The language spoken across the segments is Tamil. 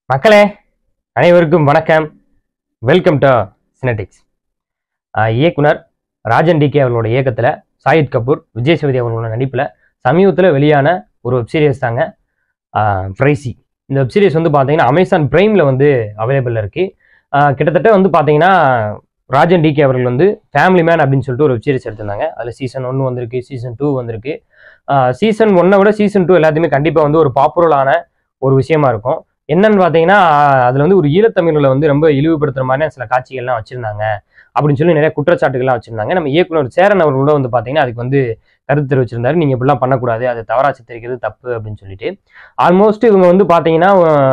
மக்களே அனைவருக்கும் வணக்கம் வெல்கம் டு சினடிக்ஸ் இயக்குனர் ராஜன் டிகே அவர்களோட இயக்கத்தில் சாயித் கபூர் விஜய் சேதுபதி அவர்களோட நடிப்பில் சமீபத்தில் வெளியான ஒரு வெப் சீரிஸ் தாங்க ஃப்ரைசி இந்த வெப் சீரிஸ் வந்து பார்த்தீங்கன்னா அமேசான் பிரைமில் வந்து அவைலபிள் இருக்குது கிட்டத்தட்ட வந்து பார்த்தீங்கன்னா ராஜன் டிகே அவர்கள் வந்து ஃபேமிலி மேன் அப்படின்னு சொல்லிட்டு ஒரு வெப் சீரிஸ் எடுத்திருந்தாங்க அதில் சீசன் ஒன்று வந்திருக்கு சீசன் டூ வந்திருக்கு சீசன் ஒன்னை விட சீசன் டூ எல்லாத்தையுமே கண்டிப்பாக வந்து ஒரு பாப்புலரான ஒரு விஷயமா இருக்கும் என்னன்னு பார்த்தீங்கன்னா அதில் வந்து ஒரு ஈழத்தமிழில் வந்து ரொம்ப இழிவுபடுத்துற மாதிரியான சில காட்சிகள்லாம் வச்சுருந்தாங்க அப்படின்னு சொல்லி நிறைய குற்றச்சாட்டுகள்லாம் வச்சுருந்தாங்க நம்ம இயக்குனர் சேரன் அவர்களோட வந்து பார்த்தீங்கன்னா அதுக்கு வந்து கருத்து தெரிவிச்சிருந்தாரு நீங்கள் இப்படிலாம் பண்ணக்கூடாது அது தவறா சித்தரிக்கிறது தப்பு அப்படின்னு சொல்லிட்டு ஆல்மோஸ்ட் இவங்க வந்து பார்த்தீங்கன்னா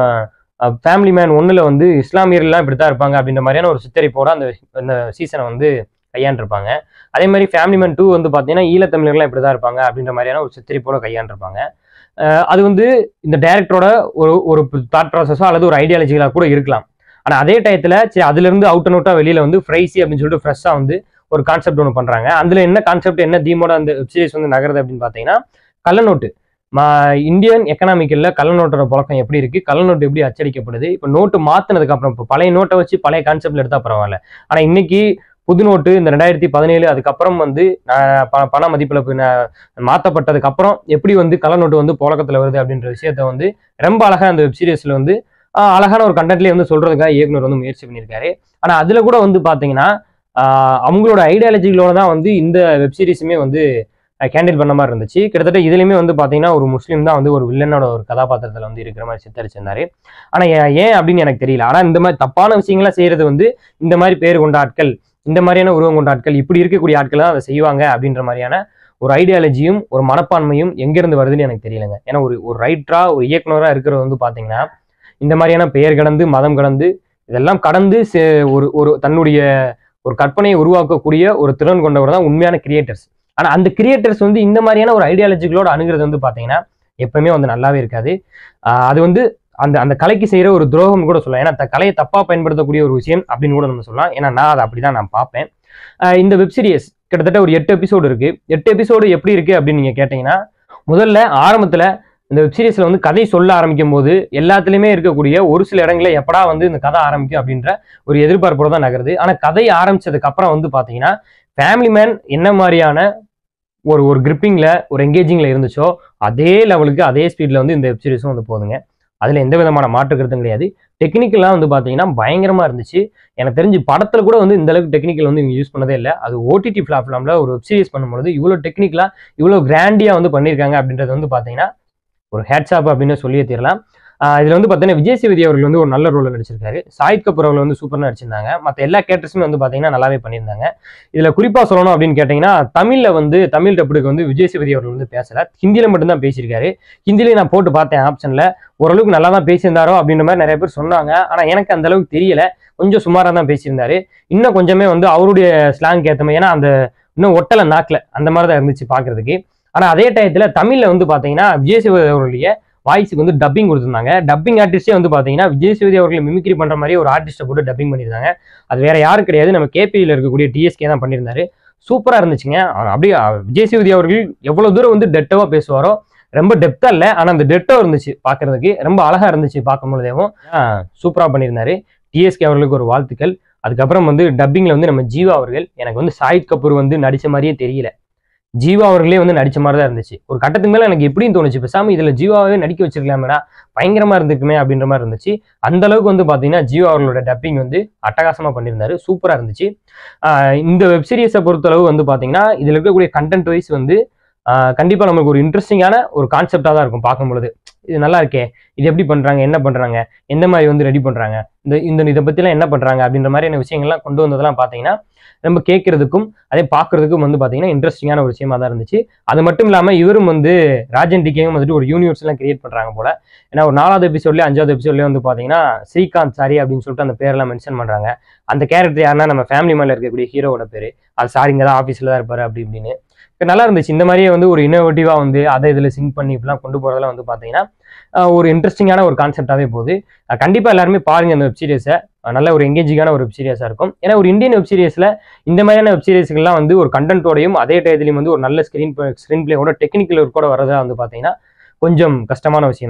ஃபேமிலி மேன் ஒன்றில் வந்து இஸ்லாமியர்லாம் இப்படி தான் இருப்பாங்க அப்படின்ற மாதிரியான ஒரு சித்தரிப்போட அந்த அந்த சீசனை வந்து கையாண்டிருப்பாங்க அதே மாதிரி ஃபேமிலி மேன் டூ வந்து பார்த்தீங்கன்னா ஈழத்தமிழர்லாம் இப்படி தான் இருப்பாங்க அப்படின்ற மாதிரியான ஒரு சித்தரிப்போட கையாண்டிருப்பாங்க அஹ் அது வந்து இந்த டைரக்டரோட ஒரு ஒரு தாட் ப்ராசஸோ அல்லது ஒரு ஐடியாலஜிகளாக கூட இருக்கலாம் ஆனால் அதே டயத்தில் சரி அதுலேருந்து அவுட் அண்ட் அவுட்டாக வெளியில் வந்து ஃப்ரைசி அப்படின்னு சொல்லிட்டு ஃப்ரெஷ்ஷாக வந்து ஒரு கான்செப்ட் ஒன்று பண்ணுறாங்க அதில் என்ன கான்செப்ட் என்ன தீமோட அந்த வெப் சீரிஸ் வந்து நகருது அப்படின்னு பார்த்தீங்கன்னா கள்ளநோட்டு மா இந்தியன் எக்கனாமிக்கல்ல கள்ளநோட்டோட புழக்கம் எப்படி இருக்கு கள்ளநோட்டு எப்படி அச்சடிக்கப்படுது இப்போ நோட்டு மாத்தினதுக்கு அப்புறம் இப்போ பழைய நோட்டை வச்சு பழைய கான்செப்ட்ல எடுத்தா பரவாயில்ல ஆனா இன்னைக்கு புது நோட்டு இந்த ரெண்டாயிரத்தி பதினேழு அதுக்கப்புறம் வந்து ஆஹ், ப- பண மதிப்பிழப்பு ந- மாத்தப்பட்டதுக்கு அப்புறம் எப்படி வந்து கள்ளநோட்டு வந்து புழக்கத்துல வருது அப்படின்ற விஷயத்த வந்து ரொம்ப அழகா அந்த வெப் சீரிஸ்ல வந்து ஆஹ், அழகான ஒரு கண்டென்ட்லேயே வந்து சொல்றதுக்காக இயக்குனர் வந்து முயற்சி பண்ணியிருக்காரு ஆனா அதுல கூட வந்து பாத்தீங்கன்னா ஆஹ், அவங்களோட ஐடியாலஜிகளோட தான் வந்து இந்த வெப் சீரிஸுமே வந்து கேண்டில் பண்ண மாதிரி இருந்துச்சு கிட்டத்தட்ட இதுலயுமே வந்து பாத்தீங்கன்னா ஒரு முஸ்லீம் தான் வந்து ஒரு வில்லனோட ஒரு கதாபாத்திரத்துல வந்து இருக்கிற மாதிரி சித்தரிச்சிருந்தாரு ஆனா ஏ- ஏன் அப்படின்னு எனக்கு தெரியல ஆனா இந்த மாதிரி தப்பான விஷயங்களா செய்யறது வந்து இந்த மாதிரி பேர் கொண்ட ஆட்கள் இந்த மாதிரியான உருவம் கொண்ட ஆட்கள் இப்படி இருக்கக்கூடிய ஆட்கள் தான் அதை செய்வாங்க அப்படின்ற மாதிரியான ஒரு ஐடியாலஜியும் ஒரு மனப்பான்மையும் எங்கிருந்து வருதுன்னு எனக்கு தெரியலங்க ஏன்னா ஒரு ஒரு ரைட்டரா ஒரு இயக்குனரா இருக்கிறது வந்து பாத்தீங்கன்னா இந்த மாதிரியான பெயர் கடந்து மதம் கடந்து இதெல்லாம் கடந்து சே- ஒரு ஒரு தன்னுடைய ஒரு கற்பனையை உருவாக்கக்கூடிய ஒரு திறன் கொண்டவர் தான் உண்மையான கிரியேட்டர்ஸ் ஆனா அந்த கிரியேட்டர்ஸ் வந்து இந்த மாதிரியான ஒரு ஐடியாலஜிகளோட அணுகிறது வந்து பாத்தீங்கன்னா எப்பவுமே வந்து நல்லாவே இருக்காது ஆஹ் அது வந்து அந்த அந்த கலைக்கு செய்யற ஒரு துரோகம் கூட சொல்லலாம் ஏன்னா த- கலையை தப்பா பயன்படுத்தக்கூடிய ஒரு விஷயம் அப்படின்னு கூட நம்ம சொல்லலாம் ஏன்னா நான் அதை அப்படிதான் நான் பார்ப்பேன் ஆஹ் இந்த வெப் சீரிஸ் கிட்டத்தட்ட ஒரு எட்டு எபிசோடு இருக்கு எட்டு எபிசோடு எப்படி இருக்கு அப்படின்னு நீங்க கேட்டீங்கன்னா முதல்ல ஆரம்பத்துல இந்த வெப் சீரிஸ்ல வந்து கதை சொல்ல ஆரம்பிக்கும் போது எல்லாத்துலயுமே இருக்கக்கூடிய ஒரு சில இடங்கள்ல எப்படா வந்து இந்த கதை ஆரம்பிக்கும் அப்படின்ற ஒரு எதிர்பார்ப்போட தான் நகருது ஆனா கதை ஆரம்பிச்சதுக்கு அப்புறம் வந்து பாத்தீங்கன்னா ஃபேமிலி மேன் என்ன மாதிரியான ஒரு ஒரு கிரிப்பிங்ல ஒரு எங்கேஜிங்ல இருந்துச்சோ அதே லெவலுக்கு அதே ஸ்பீட்ல வந்து இந்த வெப் சீரிஸும் வந்து போகுதுங்க அதுல எந்த விதமான மாற்று கருத்தும் கிடையாது டெக்னிக்கல்லாம் வந்து பாத்தீங்கன்னா பயங்கரமா இருந்துச்சு எனக்கு தெரிஞ்சு படத்துல கூட வந்து இந்த அளவுக்கு டெக்னிக்கல் வந்து இவங்க யூஸ் பண்ணதே இல்லை அது ஓடிடி பிளாட்ஃபார்ம்ல ஒரு வெப் சீரிஸ் பண்ணும்போது இவ்வளோ டெக்னிக்கலா இவ்வளோ கிராண்டியா வந்து பண்ணியிருக்காங்க அப்படின்றது வந்து பாத்தீங்கன்னா ஒரு ஹேட்ஸ்ஆப் அப்படின்னு சொல்லியே தீரலாம் ஆஹ் இதுல வந்து பார்த்தீங்கன்னா விஜய் சேதுபதி அவர்கள் வந்து ஒரு நல்ல ரோல் நடிச்சிருக்காரு சாயித் கபூர் அவர்கள் வந்து சூப்பராக நடிச்சிருந்தாங்க மற்ற எல்லா கேரக்டர்ஸுமே வந்து பார்த்தீங்கன்னா நல்லாவே பண்ணியிருந்தாங்க இதுல குறிப்பா சொல்லணும் அப்படின்னு கேட்டீங்கன்னா தமிழ்ல வந்து தமிழ் டப்புக்கு வந்து விஜய் சேதுபதி அவர்கள் வந்து பேசல ஹிந்தியில மட்டும்தான் பேசியிருக்காரு ஹிந்திலேயே நான் போட்டு பார்த்தேன் ஆப்ஷன்ல ஓரளவுக்கு நல்லா தான் பேசியிருந்தாரோ அப்படின்ற மாதிரி நிறைய பேர் சொன்னாங்க ஆனா எனக்கு அந்த அளவுக்கு தெரியல கொஞ்சம் சுமாராக தான் பேசியிருந்தாரு இன்னும் கொஞ்சமே வந்து அவருடைய ஸ்லாங் ஏற்ற மாதிரி ஏன்னா அந்த இன்னும் ஒட்டலை நாக்கில் அந்த மாதிரி தான் இருந்துச்சு பார்க்கிறதுக்கு ஆனா அதே டயத்துல தமிழ்ல வந்து பாத்தீங்கன்னா விஜய் சேதுபதி அவர்களுடைய வாய்ஸுக்கு வந்து டப்பிங் கொடுத்துருந்தாங்க டப்பிங் ஆர்டிஸ்டே வந்து பாத்தீங்கன்னா விஜய் சேதுபதி அவர்களை மிமிக்ரி பண்ற மாதிரி ஒரு ஆர்டிஸ்ட்டை போட்டு டப்பிங் பண்ணியிருந்தாங்க அது வேற யாரும் கிடையாது நம்ம கேபியில் இருக்கக்கூடிய டிஎஸ்கே தான் பண்ணியிருந்தாரு சூப்பரா இருந்துச்சுங்க அவர் அப்படியே அஹ், விஜய் சேதுபதி அவர்கள் எவ்வளவு தூரம் வந்து டெட்டவா பேசுவாரோ ரொம்ப டெப்தா இல்ல ஆனா அந்த டெட்டோ இருந்துச்சு பாக்குறதுக்கு ரொம்ப அழகா இருந்துச்சு பார்க்கும் பொழுதேவும் சூப்பரா பண்ணியிருந்தாரு டிஎஸ்கே அவர்களுக்கு ஒரு வாழ்த்துக்கள் அதுக்கப்புறம் வந்து டப்பிங்ல வந்து நம்ம ஜீவா அவர்கள் எனக்கு வந்து சாயித் கபூர் வந்து நடிச்ச மாதிரியே தெரியல ஜீவா அவர்களே வந்து நடிச்ச மாதிரி தான் இருந்துச்சு ஒரு கட்டத்துக்கு மேல எனக்கு எப்படின்னு தோணுச்சு பேசாம இதுல ஜீவாவே நடிக்க வச்சிருக்கலாமேடா பயங்கரமா இருந்திருக்குமே அப்படின்ற மாதிரி இருந்துச்சு அந்த அளவுக்கு வந்து பாத்தீங்கன்னா ஜீவா அவர்களோட டப்பிங் வந்து அட்டகாசமா பண்ணியிருந்தாரு சூப்பரா இருந்துச்சு ஆஹ் இந்த வெப் சீரிஸை பொறுத்தளவு வந்து பாத்தீங்கன்னா இதுல இருக்கக்கூடிய கண்டென்ட் வைஸ் வந்து ஆஹ் கண்டிப்பா நமக்கு ஒரு இன்ட்ரெஸ்டிங்கான ஒரு கான்செப்டா தான் இருக்கும் பார்க்கும் பொழுது இது நல்லா இருக்கே இது எப்படி பண்றாங்க என்ன பண்றாங்க எந்த மாதிரி வந்து ரெடி பண்றாங்க இந்த இந்த இதை பத்திலாம் என்ன பண்றாங்க அப்படின்ற மாதிரியான விஷயங்கள்லாம் கொண்டு வந்ததெல்லாம் பாத்தீங்கன்னா நம்ம கேட்கறதுக்கும் அதே பார்க்கறதுக்கும் வந்து பாத்தீங்கன்னா இன்ட்ரெஸ்டிங்கான ஒரு விஷயமா தான் இருந்துச்சு அது மட்டும் இல்லாம இவரும் வந்து ராஜன் டிகேவும் வந்துட்டு ஒரு யூனிவர்ஸ் எல்லாம் கிரியேட் பண்றாங்க போல ஏன்னா ஒரு நாலாவது எபிசோட்லயே அஞ்சாவது எபிசோட்லயே வந்து பாத்தீங்கன்னா ஸ்ரீகாந்த் சாரி அப்படின்னு சொல்லிட்டு அந்த பேரெல்லாம் மென்ஷன் பண்றாங்க அந்த கேரக்டர் யாருன்னா நம்ம ஃபேமிலி மேல இருக்கக்கூடிய ஹீரோவோட பேரு அது சாரி இங்க தான் ஆஃபீஸ்ல தான் இருப்பாரு அப்படி இப்படின்னு இப்ப நல்லா இருந்துச்சு இந்த மாதிரியே வந்து ஒரு இன்னோவேட்டிவா வந்து அதை இதுல சிங்க் பண்ணி இப்படிலாம் கொண்டு போறதெல்லாம் வந்து பாத்தீங்கன்னா ஆஹ் ஒரு இன்ட்ரெஸ்டிங்கான ஒரு கான்செப்டாவே போகுது அஹ் கண்டிப்பா எல்லாருமே பாருங்க அந்த வெப் சீரிஸை நல்ல ஒரு எங்கேஜிங்கான ஒரு வெப் சீரிஸா இருக்கும் ஏன்னா ஒரு இந்தியன் வெப் சீரிஸ்ல இந்த மாதிரியான வெப் சீரிஸ்கள்லாம் வந்து ஒரு கண்டென்ட்டோடையும் அதே டயத்துலையும் வந்து ஒரு நல்ல ஸ்கிரீன் ஸ்கிரீன் பிளேயோட டெக்னிக்கல் கூட வரதா வந்து பாத்தீங்கன்னா கொஞ்சம் கஷ்டமான விஷயம் தான்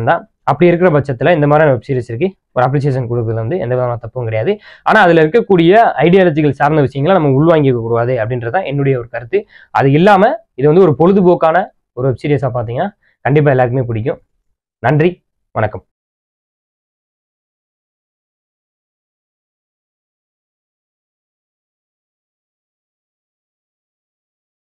அப்படி இருக்கிற பட்சத்தில் இந்த மாதிரியான வெப் சீரிஸ் இருக்கு ஒரு அப்ரிசியேஷன் கொடுக்குறது வந்து எந்த விதமான தப்பும் கிடையாது ஆனால் அதில் இருக்கக்கூடிய ஐடியாலஜிகள் சார்ந்த விஷயங்களை நம்ம உள்வாங்கிக்க கூடாது அப்படின்றது தான் என்னுடைய ஒரு கருத்து அது இல்லாமல் இது வந்து ஒரு பொழுதுபோக்கான ஒரு வெப் சீரிஸாக பார்த்தீங்கன்னா கண்டிப்பாக எல்லாருக்குமே பிடிக்கும் நன்றி வணக்கம்